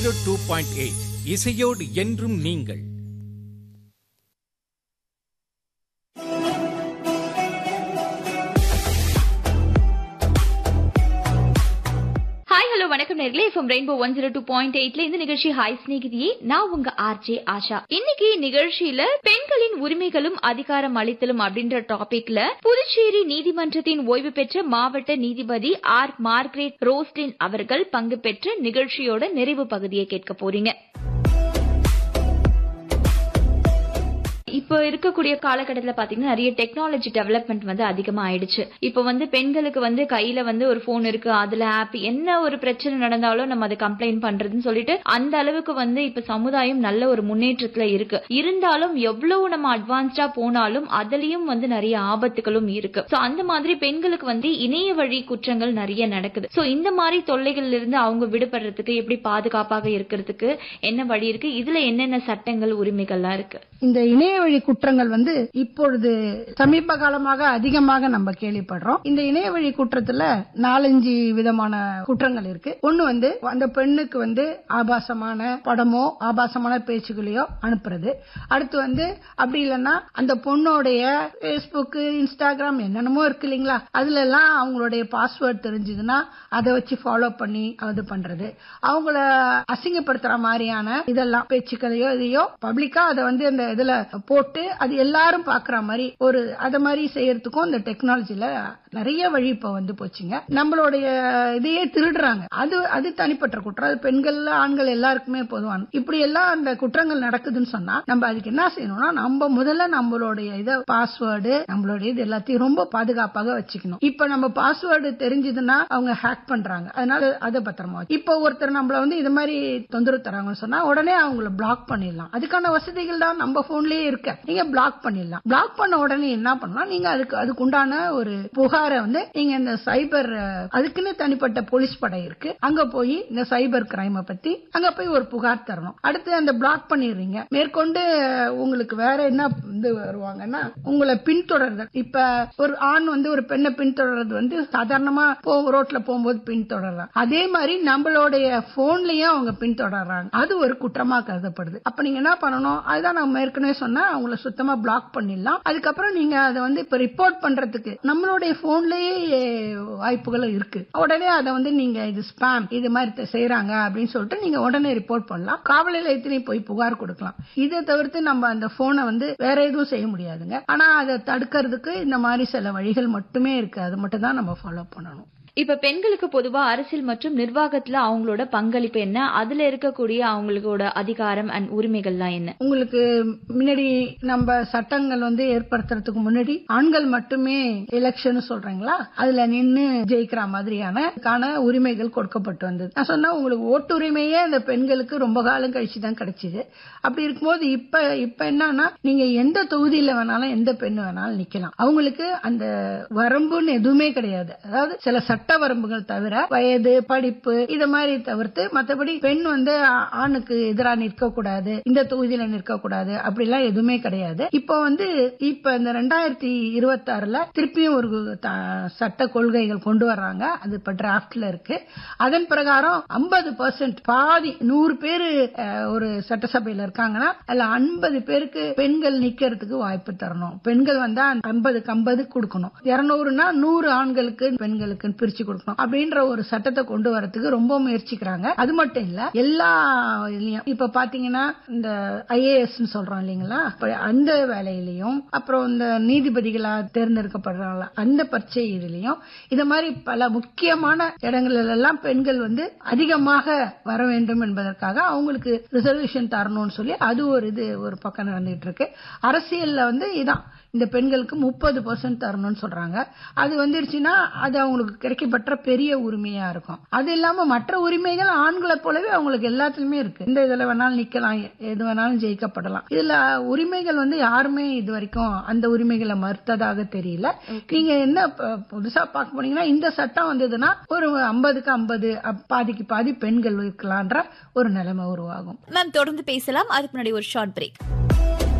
zero two point eight இசையோடு என்றும் நீங்கள் ஹாய் ஹலோ வணக்கம் நேர்களே from Rainbow one zero two point எயிட்ல இந்த நிகழ்ச்சி ஹாய் ஸ்நேகிதியே நான் உங்க ஆர்ஜே ஆஷா இன்னைக்கு நிகழ்ச்சியில பெண்களின் உரிமைகளும் அதிகாரம் அளித்தலும் அப்படின்ற டாபிக்ல புதுச்சேரி நீதிமன்றத்தின் ஓய்வு பெற்ற மாவட்ட நீதிபதி ஆர் மார்க்ரெட் ரோஸ்டின் அவர்கள் பங்கு பெற்ற நிகழ்ச்சியோட நிறைவு பகுதியை கேட்க போறீங்க இப்போ இருக்கக்கூடிய காலகட்டத்துல பாத்தீங்கன்னா நிறைய டெக்னாலஜி டெவலப்மெண்ட் வந்து அதிகமா ஆயிடுச்சு இப்போ வந்து பெண்களுக்கு வந்து கையில வந்து ஒரு போன் இருக்கு அதுல ஆப் என்ன ஒரு பிரச்சனை நடந்தாலும் நம்ம அதை கம்ப்ளைண்ட் பண்றதுன்னு சொல்லிட்டு அந்த அளவுக்கு வந்து இப்ப சமுதாயம் நல்ல ஒரு முன்னேற்றத்துல இருக்கு இருந்தாலும் எவ்வளவு நம்ம அட்வான்ஸ்டா போனாலும் அதுலயும் வந்து நிறைய ஆபத்துகளும் இருக்கு சோ அந்த மாதிரி பெண்களுக்கு வந்து இணைய வழி குற்றங்கள் நிறைய நடக்குது சோ இந்த மாதிரி தொல்லைகள்ல இருந்து அவங்க விடுபடுறதுக்கு எப்படி பாதுகாப்பாக இருக்கிறதுக்கு என்ன வழி இருக்கு இதுல என்னென்ன சட்டங்கள் உரிமைகள்லாம் இருக்கு இந்த இணைய வழி குற்றங்கள் வந்து இப்பொழுது சமீப காலமாக அதிகமாக நம்ம கேள்விப்படுறோம் இந்த இணைய வழி குற்றத்துல நாலஞ்சு விதமான குற்றங்கள் இருக்கு ஒண்ணு வந்து அந்த பெண்ணுக்கு வந்து ஆபாசமான படமோ ஆபாசமான பேச்சுகளையோ அனுப்புறது அடுத்து வந்து அப்படி இல்லைன்னா அந்த பொண்ணோடைய பேஸ்புக் இன்ஸ்டாகிராம் என்னென்னமோ இருக்கு இல்லைங்களா அதுல எல்லாம் அவங்களுடைய பாஸ்வேர்ட் தெரிஞ்சதுன்னா அதை வச்சு ஃபாலோ பண்ணி அது பண்றது அவங்கள அசிங்கப்படுத்துற மாதிரியான இதெல்லாம் பேச்சுக்களையோ இதையோ பப்ளிக்கா அதை வந்து அந்த இதுல போட்டு அது எல்லாரும் பாக்குற மாதிரி ஒரு அத மாதிரி செய்யறதுக்கும் இந்த டெக்னாலஜில நிறைய வழி இப்ப வந்து போச்சுங்க நம்மளுடைய இதையே திருடுறாங்க அது அது தனிப்பட்ட குற்றம் அது பெண்கள் ஆண்கள் எல்லாருக்குமே பொதுவான இப்படி எல்லாம் அந்த குற்றங்கள் நடக்குதுன்னு சொன்னா நம்ம அதுக்கு என்ன செய்யணும்னா நம்ம முதல்ல நம்மளுடைய இத பாஸ்வேர்டு நம்மளுடைய இது எல்லாத்தையும் ரொம்ப பாதுகாப்பாக வச்சுக்கணும் இப்ப நம்ம பாஸ்வேர்டு தெரிஞ்சதுன்னா அவங்க ஹேக் பண்றாங்க அதனால அதை பத்திரமா வச்சு- இப்ப ஒருத்தர் நம்மள வந்து இது மாதிரி தொந்தரவு தராங்கன்னு சொன்னா உடனே அவங்கள பிளாக் பண்ணிடலாம் அதுக்கான வசதிகள் தான் நம்ம போன்லயே இருக்க நீங்க பிளாக் பண்ணிடலாம் பிளாக் பண்ண உடனே என்ன பண்ணலாம் நீங்க அதுக்கு அதுக்கு உண்டான ஒரு புகாரை வந்து நீங்க இந்த சைபர் அஹ், அதுக்குன்னு தனிப்பட்ட போலீஸ் படை இருக்கு அங்க போய் இந்த சைபர் கிரைமை பத்தி அங்க போய் ஒரு புகார் தரணும் அடுத்து அந்த பிளாக் பண்ணிடுறீங்க மேற்கொண்டு அஹ், உங்களுக்கு வேற என்ன இது வருவாங்கன்னா உங்களை பின்தொடர்தல் இப்ப ஒரு ஆண் வந்து ஒரு பெண்ணை பின்தொடர்றது வந்து சாதாரணமா போ ரோட்ல போகும்போது பின்தொடரலாம் அதே மாதிரி நம்மளுடைய போன்லயும் அவங்க பின்தொடர்றாங்க அது ஒரு குற்றமா கருதப்படுது அப்ப நீங்க என்ன பண்ணணும் அதுதான் நான் ஏற்கனவே சொன்னா அவங்கள சுத்தமா பிளாக் பண்ணிடலாம் அதுக்கப்புறம் நீங்க அதை வந்து இப்ப ரிப்போர்ட் பண்றதுக்கு நம்மளுடைய போன்லயே வாய்ப்புகள் இருக்கு உடனே அதை வந்து நீங்க இது ஸ்பாம் இது மாதிரி செய்யறாங்க அப்படின்னு சொல்லிட்டு நீங்க உடனே ரிப்போர்ட் பண்ணலாம் காவல் நிலையத்திலையும் போய் புகார் கொடுக்கலாம் இதை தவிர்த்து நம்ம அந்த போனை வந்து வேற எதுவும் செய்ய முடியாதுங்க ஆனா அதை தடுக்கிறதுக்கு இந்த மாதிரி சில வழிகள் மட்டுமே இருக்கு அது மட்டும் தான் நம்ம ஃபாலோ பண்ணணும் இப்ப பெண்களுக்கு பொதுவா அரசியல் மற்றும் நிர்வாகத்துல அவங்களோட பங்களிப்பு என்ன அதுல இருக்கக்கூடிய அவங்களோட அதிகாரம் அண்ட் உரிமைகள்லாம் என்ன உங்களுக்கு முன்னாடி நம்ம சட்டங்கள் வந்து ஏற்படுத்துறதுக்கு முன்னாடி ஆண்கள் மட்டுமே எலெக்ஷன் சொல்றீங்களா அதுல நின்னு ஜெயிக்கிற மாதிரியான கான உரிமைகள் கொடுக்கப்பட்டு வந்தது நான் சொன்னா உங்களுக்கு ஓட்டுரிமையே அந்த பெண்களுக்கு ரொம்ப காலம் கழிச்சு தான் கிடைச்சது அப்படி இருக்கும்போது இப்ப இப்ப என்னன்னா நீங்க எந்த தொகுதியில வேணாலும் எந்த பெண் வேணாலும் நிக்கலாம் அவங்களுக்கு அந்த வரம்புன்னு எதுவுமே கிடையாது அதாவது சில சட்ட வரம்புகள் தவிர வயது படிப்பு இத மாதிரி தவிர்த்து மத்தபடி பெண் வந்து ஆ- ஆணுக்கு எதிராக நிற்க கூடாது இந்த தொகுதியில நிற்க கூடாது அப்படிலாம் எதுவுமே கிடையாது இப்போ வந்து இப்ப இந்த ரெண்டாயிரத்தி இருபத்தி ஆறுல திருப்பியும் ஒரு த- சட்ட கொள்கைகள் கொண்டு வர்றாங்க அது இப்ப டிராப்ட்ல இருக்கு அதன் பிரகாரம் ஐம்பது பர்சன்ட் பாதி நூறு பேரு அஹ், ஒரு சட்டசபையில இருக்காங்கன்னா அதுல ஐம்பது பேருக்கு பெண்கள் நிக்கிறதுக்கு வாய்ப்பு தரணும் பெண்கள் வந்தா ஐம்பதுக்கு ஐம்பது கொடுக்கணும் இருநூறுனா நூறு ஆண்களுக்கு பெண்களுக்கு பிரிச்சு கொடுக்கணும் அப்படின்ற ஒரு சட்டத்தை கொண்டு வரதுக்கு ரொம்ப முயற்சிக்கிறாங்க அது மட்டும் இல்ல எல்லா இதுலயும் இப்ப பாத்தீங்கன்னா இந்த ஐஏஎஸ் சொல்றோம் இல்லைங்களா அப்ப அந்த வேலையிலயும் அப்புறம் இந்த நீதிபதிகளா தேர்ந்தெடுக்கப்படுறாங்களா அந்த பரீட்சை இதுலயும் இத மாதிரி பல முக்கியமான இடங்களில் எல்லாம் பெண்கள் வந்து அதிகமாக வர வேண்டும் என்பதற்காக அவங்களுக்கு ரிசர்வேஷன் தரணும்னு சொல்லி அது ஒரு இது ஒரு பக்கம் நடந்துட்டு இருக்கு அரசியல்ல வந்து இதான் இந்த பெண்களுக்கு முப்பது பர்சன்ட் தரணும்னு சொல்றாங்க அது வந்துருச்சுன்னா அது அவங்களுக்கு கிடைக்கப்பட்ட பெரிய உரிமையா இருக்கும் அது இல்லாம மற்ற உரிமைகள் ஆண்களை போலவே அவங்களுக்கு எல்லாத்துலயுமே இருக்கு இந்த இதுல வேணாலும் நிக்கலாம் எது வேணாலும் ஜெயிக்கப்படலாம் இதுல உரிமைகள் வந்து யாருமே இது வரைக்கும் அந்த உரிமைகளை மறுத்ததாக தெரியல நீங்க என்ன ப- புதுசா பார்க்க போனீங்கன்னா இந்த சட்டம் வந்ததுன்னா ஒரு ஐம்பதுக்கு ஐம்பது பாதிக்கு பாதி பெண்கள் இருக்கலான்ற ஒரு நிலைமை உருவாகும் மேம் தொடர்ந்து பேசலாம் அதுக்கு முன்னாடி ஒரு ஷார்ட் பிரேக்